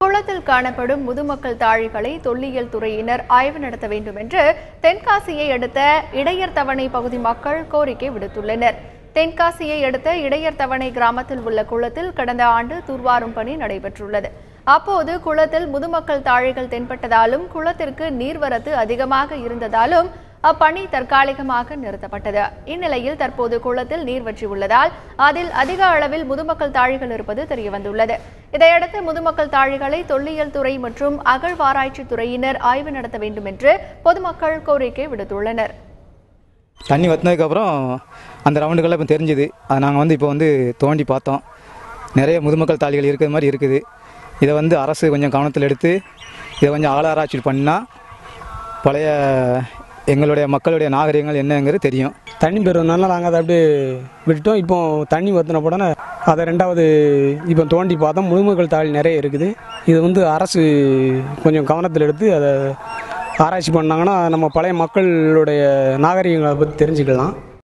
குளத்தில் காணப்படும் முதுமக்கள் தாழிகளை தொல்லியல் துறையினர் ஆய்வு நடத்த வேண்டும் என்று தென்காசியை அடுத்த இடையர் தவணை பகுதி மக்கள் கோரிக்கை விடுத்துள்ளனர் தென்காசியை அடுத்த இடையர் தவணை கிராமத்தில் உள்ள குளத்தில் கடந்த ஆண்டு தூர்வாரும் பணி நடைபெற்றுள்ளது அப்போது குளத்தில் முதுமக்கள் தாழிகள் தென்பட்டதாலும் குளத்திற்கு நீர்வரத்து அதிகமாக இருந்ததாலும் அப்பணி தற்காலிகமாக நிறுத்தப்பட்டது இந்நிலையில் தற்போது குளத்தில் நீர் வற்றி உள்ளதால் அதில் அதிக அளவில் முதுமக்கள் தாழிகள் இருப்பது தெரியவந்துள்ளது இதையடுத்து முதுமக்கள் தாழிகளை தொல்லியல் துறை மற்றும் அகழ்வாராய்ச்சி துறையினர் ஆய்வு நடத்த வேண்டும் என்று பொதுமக்கள் கோரிக்கை விடுத்துள்ளனர் தண்ணி வற்றினதுக்கப்புறம் அந்த ரவுண்டுகள்லாம் இப்போ தெரிஞ்சுது அதை நாங்கள் வந்து இப்போ வந்து தோண்டி பார்த்தோம் நிறைய முதுமக்கள் தாலிகள் இருக்கிற மாதிரி இருக்குது இதை வந்து அரசு கொஞ்சம் கவனத்தில் எடுத்து இதை கொஞ்சம் ஆளாராய்ச்சி பண்ணால் பழைய எங்களுடைய மக்களுடைய நாகரிகங்கள் என்னங்கிறது தெரியும் தண்ணி பெறுவதுனால நாங்கள் அதை அப்படியே விட்டுட்டோம் இப்போ தண்ணி வற்றின உடனே அதை ரெண்டாவது இப்போ தோண்டி பார்த்தோம் முதுமக்கள் தாழ் நிறைய இருக்குது இது வந்து அரசு கொஞ்சம் கவனத்தில் எடுத்து அதை ஆராய்ச்சி பண்ணாங்கன்னா நம்ம பழைய மக்களுடைய நாகரிகங்களை பற்றி தெரிஞ்சுக்கலாம்